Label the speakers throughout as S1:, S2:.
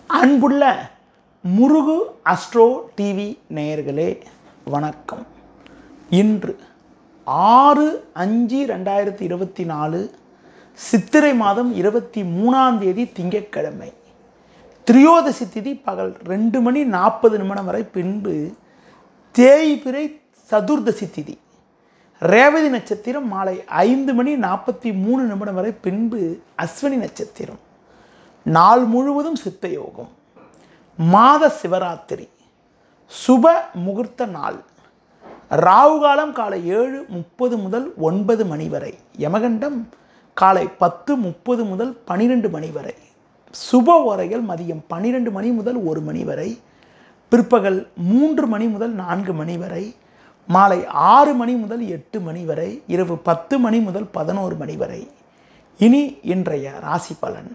S1: அன்புள்ள முருகு astro TV நேயர்களே வணக்கம் இன்று ஆறு அஞ்சு ரெண்டாயிரத்தி இருபத்தி நாலு சித்திரை மாதம் இருபத்தி மூணாம் தேதி திங்கட்கிழமை திரியோதசி திதி பகல் ரெண்டு மணி நாற்பது நிமிடம் வரை பின்பு தேய்பிறை சதுர்தசி திதி ரேவதி நட்சத்திரம் மாலை ஐந்து மணி நாற்பத்தி மூணு நிமிடம் வரை பின்பு அஸ்வினி நட்சத்திரம் நாள் முழுவதும் சித்த யோகம் மாத சிவராத்திரி சுப முகூர்த்த நாள் ராகு காலம் காலை ஏழு முப்பது முதல் ஒன்பது மணி வரை யமகண்டம் காலை பத்து முப்பது முதல் பனிரெண்டு மணி வரை சுப ஓரைகள் மதியம் பன்னிரெண்டு மணி முதல் ஒரு மணி வரை பிற்பகல் மூன்று மணி முதல் நான்கு மணி வரை மாலை ஆறு மணி முதல் எட்டு மணி வரை இரவு பத்து மணி முதல் பதினோரு மணி வரை இனி இன்றைய ராசி பலன்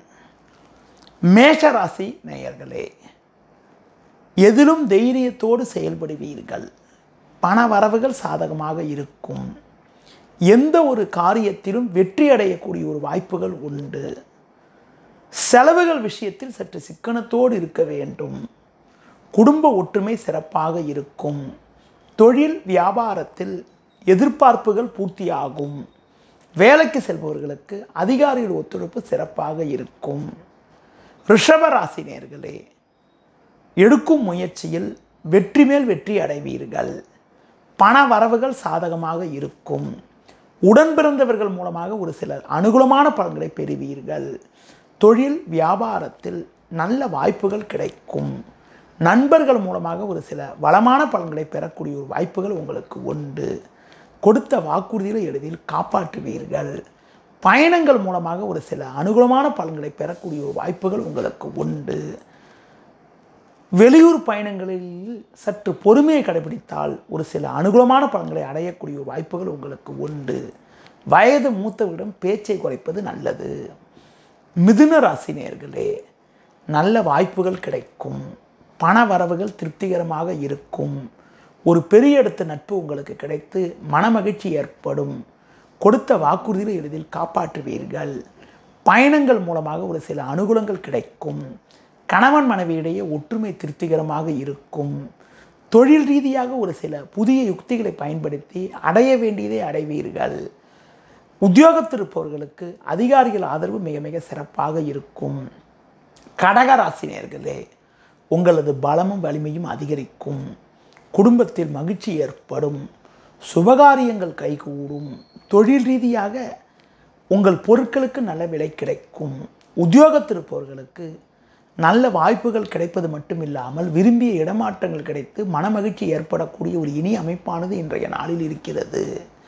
S1: மேஷ ராசி நேயர்களே எதிலும் தைரியத்தோடு செயல்படுவீர்கள் பண வரவுகள் சாதகமாக இருக்கும் எந்த ஒரு காரியத்திலும் வெற்றி அடையக்கூடிய ஒரு வாய்ப்புகள் உண்டு செலவுகள் விஷயத்தில் சற்று சிக்கனத்தோடு இருக்க வேண்டும் குடும்ப ஒற்றுமை சிறப்பாக இருக்கும் தொழில் வியாபாரத்தில் எதிர்பார்ப்புகள் பூர்த்தியாகும் வேலைக்கு செல்பவர்களுக்கு அதிகாரிகள் ஒத்துழைப்பு சிறப்பாக இருக்கும் ரிஷப ராசி நேர்களே எடுக்கும் முயற்சியில் வெற்றி மேல் வெற்றி அடைவீர்கள் பண வரவுகள் சாதகமாக இருக்கும் உடன் பிறந்தவர்கள் மூலமாக ஒரு சில அனுகூலமான பலன்களை பெறுவீர்கள் தொழில் வியாபாரத்தில் நல்ல வாய்ப்புகள் கிடைக்கும் நண்பர்கள் மூலமாக ஒரு சில வளமான பலன்களை பெறக்கூடிய ஒரு வாய்ப்புகள் உங்களுக்கு உண்டு கொடுத்த வாக்குறுதிகளை எளிதில் காப்பாற்றுவீர்கள் பயணங்கள் மூலமாக ஒரு சில அனுகூலமான பலன்களை பெறக்கூடிய ஒரு வாய்ப்புகள் உங்களுக்கு உண்டு வெளியூர் பயணங்களில் சற்று பொறுமையை கடைபிடித்தால் ஒரு சில அனுகூலமான பலன்களை அடையக்கூடிய ஒரு வாய்ப்புகள் உங்களுக்கு உண்டு வயது மூத்தவர்களிடம் பேச்சை குறைப்பது நல்லது மிதுன ராசி நேர்களே நல்ல வாய்ப்புகள் கிடைக்கும் பண வரவுகள் திருப்திகரமாக இருக்கும் ஒரு பெரிய இடத்து நட்பு உங்களுக்கு கிடைத்து மனமகிழ்ச்சி ஏற்படும் கொடுத்த வாக்குறுதிகளை எளிதில் காப்பாற்றுவீர்கள் பயணங்கள் மூலமாக ஒரு சில அனுகூலங்கள் கிடைக்கும் கணவன் மனைவியிடையே ஒற்றுமை திருப்திகரமாக இருக்கும் தொழில் ரீதியாக ஒரு சில புதிய யுக்திகளை பயன்படுத்தி அடைய வேண்டியதை அடைவீர்கள் உத்தியோகத்திருப்பவர்களுக்கு அதிகாரிகள் ஆதரவு மிக மிக சிறப்பாக இருக்கும் கடகராசினியர்களே உங்களது பலமும் வலிமையும் அதிகரிக்கும் குடும்பத்தில் மகிழ்ச்சி ஏற்படும் சுபகாரியங்கள் கைகூடும் தொழில் ரீதியாக உங்கள் பொருட்களுக்கு நல்ல விலை கிடைக்கும் உத்தியோகத்திருப்பவர்களுக்கு நல்ல வாய்ப்புகள் கிடைப்பது மட்டும் இல்லாமல் விரும்பிய இடமாற்றங்கள் கிடைத்து மனமகிழ்ச்சி ஏற்படக்கூடிய ஒரு இனிய அமைப்பானது இன்றைய நாளில் இருக்கிறது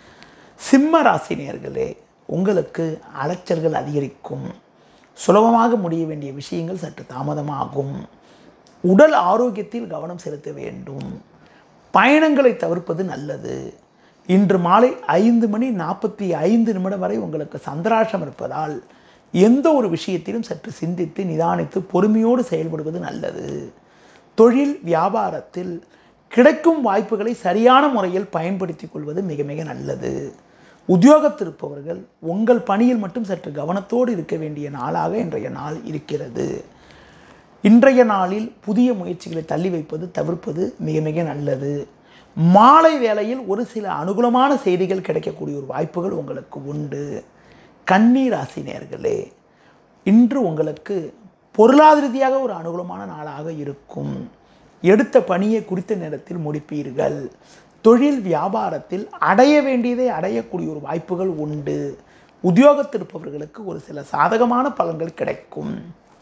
S1: சிம்ம ராசினியர்களே உங்களுக்கு அலைச்சல்கள் அதிகரிக்கும் சுலபமாக முடிய வேண்டிய விஷயங்கள் சற்று தாமதமாகும் உடல் ஆரோக்கியத்தில் கவனம் செலுத்த வேண்டும் பயணங்களை தவிர்ப்பது நல்லது இன்று மாலை ஐந்து மணி நாற்பத்தி ஐந்து நிமிடம் வரை உங்களுக்கு சந்திராஷம் இருப்பதால் எந்த ஒரு விஷயத்திலும் சற்று சிந்தித்து நிதானித்து பொறுமையோடு செயல்படுவது நல்லது தொழில் வியாபாரத்தில் கிடைக்கும் வாய்ப்புகளை சரியான முறையில் பயன்படுத்திக் கொள்வது மிக மிக நல்லது உத்தியோகத்திருப்பவர்கள் உங்கள் பணியில் மட்டும் சற்று கவனத்தோடு இருக்க வேண்டிய நாளாக இன்றைய நாள் இருக்கிறது இன்றைய நாளில் புதிய முயற்சிகளை தள்ளி வைப்பது தவிர்ப்பது மிக மிக நல்லது மாலை வேளையில் ஒரு சில அனுகூலமான செய்திகள் கிடைக்கக்கூடிய ஒரு வாய்ப்புகள் உங்களுக்கு உண்டு கண்ணீர் நேர்களே இன்று உங்களுக்கு பொருளாதார ரீதியாக ஒரு அனுகூலமான நாளாக இருக்கும் எடுத்த பணியை குறித்த நேரத்தில் முடிப்பீர்கள் தொழில் வியாபாரத்தில் அடைய வேண்டியதை அடையக்கூடிய ஒரு வாய்ப்புகள் உண்டு உத்தியோகத்திருப்பவர்களுக்கு ஒரு சில சாதகமான பலன்கள் கிடைக்கும்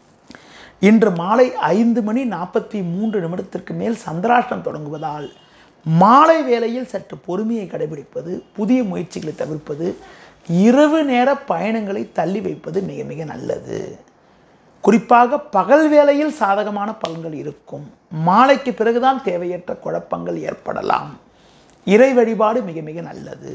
S1: இன்று மாலை ஐந்து மணி நாற்பத்தி மூன்று நிமிடத்திற்கு மேல் சந்திராஷ்டம் தொடங்குவதால் மாலை வேளையில் சற்று பொறுமையை கடைபிடிப்பது புதிய முயற்சிகளை தவிர்ப்பது இரவு நேர பயணங்களை தள்ளி வைப்பது மிக மிக நல்லது குறிப்பாக பகல் வேளையில் சாதகமான பலன்கள் இருக்கும் மாலைக்கு பிறகுதான் தேவையற்ற குழப்பங்கள் ஏற்படலாம் இறை வழிபாடு மிக மிக நல்லது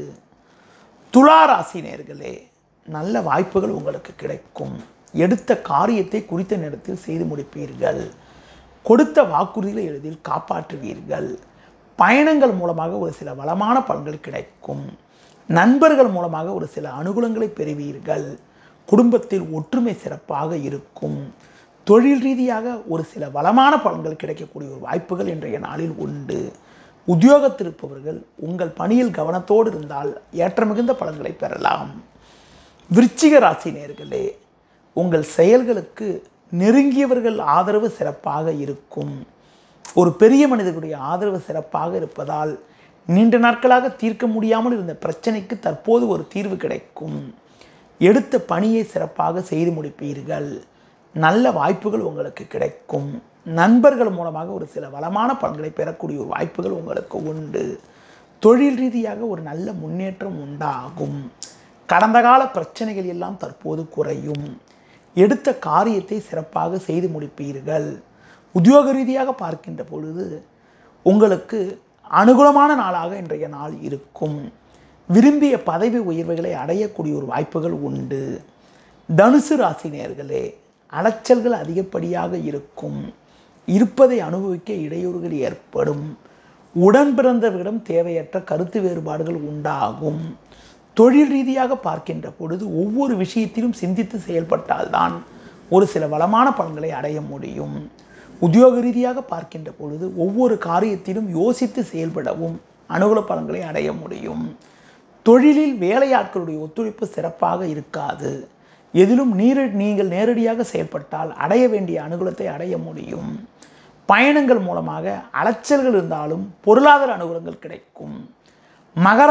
S1: துலா ராசி நேர்களே நல்ல வாய்ப்புகள் உங்களுக்கு கிடைக்கும் எடுத்த காரியத்தை குறித்த நேரத்தில் செய்து முடிப்பீர்கள் கொடுத்த வாக்குறுதிகளை எளிதில் காப்பாற்றுவீர்கள் பயணங்கள் மூலமாக ஒரு சில வளமான பலன்கள் கிடைக்கும் நண்பர்கள் மூலமாக ஒரு சில அனுகூலங்களை பெறுவீர்கள் குடும்பத்தில் ஒற்றுமை சிறப்பாக இருக்கும் தொழில் ரீதியாக ஒரு சில வளமான பலன்கள் கிடைக்கக்கூடிய ஒரு வாய்ப்புகள் இன்றைய நாளில் உண்டு உத்தியோகத்திருப்பவர்கள் உங்கள் பணியில் கவனத்தோடு இருந்தால் ஏற்ற மிகுந்த பலன்களை பெறலாம் விருச்சிக ராசி நேர்களே உங்கள் செயல்களுக்கு நெருங்கியவர்கள் ஆதரவு சிறப்பாக இருக்கும் ஒரு பெரிய மனிதர்களுடைய ஆதரவு சிறப்பாக இருப்பதால் நீண்ட நாட்களாக தீர்க்க முடியாமல் இருந்த பிரச்சனைக்கு தற்போது ஒரு தீர்வு கிடைக்கும் எடுத்த பணியை சிறப்பாக செய்து முடிப்பீர்கள் நல்ல வாய்ப்புகள் உங்களுக்கு கிடைக்கும் நண்பர்கள் மூலமாக ஒரு சில வளமான பலன்களை பெறக்கூடிய ஒரு வாய்ப்புகள் உங்களுக்கு உண்டு தொழில் ரீதியாக ஒரு நல்ல முன்னேற்றம் உண்டாகும் கடந்த கால பிரச்சனைகள் எல்லாம் தற்போது குறையும் எடுத்த காரியத்தை சிறப்பாக செய்து முடிப்பீர்கள் உத்தியோக ரீதியாக பார்க்கின்ற பொழுது உங்களுக்கு அனுகூலமான நாளாக இன்றைய நாள் இருக்கும் விரும்பிய பதவி உயர்வுகளை அடையக்கூடிய ஒரு வாய்ப்புகள் உண்டு தனுசு ராசி நேர்களே அலைச்சல்கள் அதிகப்படியாக இருக்கும் இருப்பதை அனுபவிக்க இடையூறுகள் ஏற்படும் உடன் பிறந்தவர்களிடம் தேவையற்ற கருத்து வேறுபாடுகள் உண்டாகும் தொழில் ரீதியாக பார்க்கின்ற பொழுது ஒவ்வொரு விஷயத்திலும் சிந்தித்து செயல்பட்டால்தான் ஒரு சில வளமான பலன்களை அடைய முடியும் உத்தியோக ரீதியாக பார்க்கின்ற பொழுது ஒவ்வொரு காரியத்திலும் யோசித்து செயல்படவும் அனுகூல பலன்களை அடைய முடியும் தொழிலில் வேலையாட்களுடைய ஒத்துழைப்பு சிறப்பாக இருக்காது எதிலும் நீர நீங்கள் நேரடியாக செயல்பட்டால் அடைய வேண்டிய அனுகூலத்தை அடைய முடியும் பயணங்கள் மூலமாக அலைச்சல்கள் இருந்தாலும் பொருளாதார அனுகூலங்கள் கிடைக்கும் மகர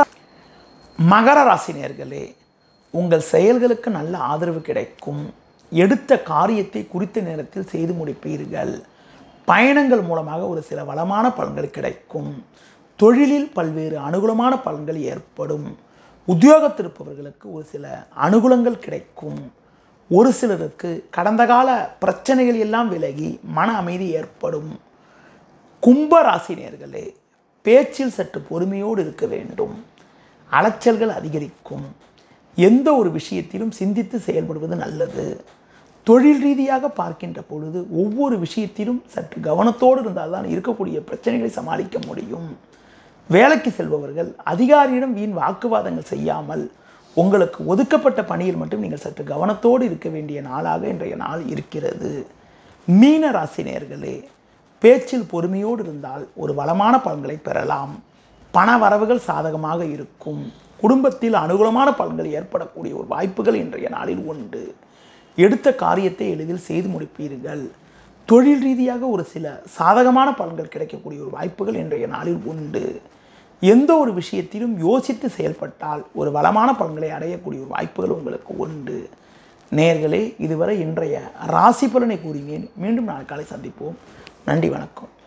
S1: மகர ராசினியர்களே உங்கள் செயல்களுக்கு நல்ல ஆதரவு கிடைக்கும் எடுத்த காரியத்தை குறித்த நேரத்தில் செய்து முடிப்பீர்கள் பயணங்கள் மூலமாக ஒரு சில வளமான பலன்கள் கிடைக்கும் தொழிலில் பல்வேறு அனுகூலமான பலன்கள் ஏற்படும் உத்தியோகத்திருப்பவர்களுக்கு ஒரு சில அனுகூலங்கள் கிடைக்கும் ஒரு சிலருக்கு கடந்த கால பிரச்சனைகள் எல்லாம் விலகி மன அமைதி ஏற்படும் கும்ப ராசினியர்களே பேச்சில் சற்று பொறுமையோடு இருக்க வேண்டும் அலைச்சல்கள் அதிகரிக்கும் எந்த ஒரு விஷயத்திலும் சிந்தித்து செயல்படுவது நல்லது தொழில் ரீதியாக பார்க்கின்ற பொழுது ஒவ்வொரு விஷயத்திலும் சற்று கவனத்தோடு இருந்தால்தான் இருக்கக்கூடிய பிரச்சனைகளை சமாளிக்க முடியும் வேலைக்கு செல்பவர்கள் அதிகாரியிடம் வீண் வாக்குவாதங்கள் செய்யாமல் உங்களுக்கு ஒதுக்கப்பட்ட பணியில் மட்டும் நீங்கள் சற்று கவனத்தோடு இருக்க வேண்டிய நாளாக இன்றைய நாள் இருக்கிறது மீன ராசினியர்களே பேச்சில் பொறுமையோடு இருந்தால் ஒரு வளமான பலன்களை பெறலாம் பண வரவுகள் சாதகமாக இருக்கும் குடும்பத்தில் அனுகூலமான பலன்கள் ஏற்படக்கூடிய ஒரு வாய்ப்புகள் இன்றைய நாளில் உண்டு எடுத்த காரியத்தை எளிதில் செய்து முடிப்பீர்கள் தொழில் ரீதியாக ஒரு சில சாதகமான பலன்கள் கிடைக்கக்கூடிய ஒரு வாய்ப்புகள் இன்றைய நாளில் உண்டு எந்த ஒரு விஷயத்திலும் யோசித்து செயல்பட்டால் ஒரு வளமான பலன்களை அடையக்கூடிய ஒரு வாய்ப்புகள் உங்களுக்கு உண்டு நேர்களே இதுவரை இன்றைய ராசி பலனை கூறினேன் மீண்டும் நாளை காலை சந்திப்போம் நன்றி வணக்கம்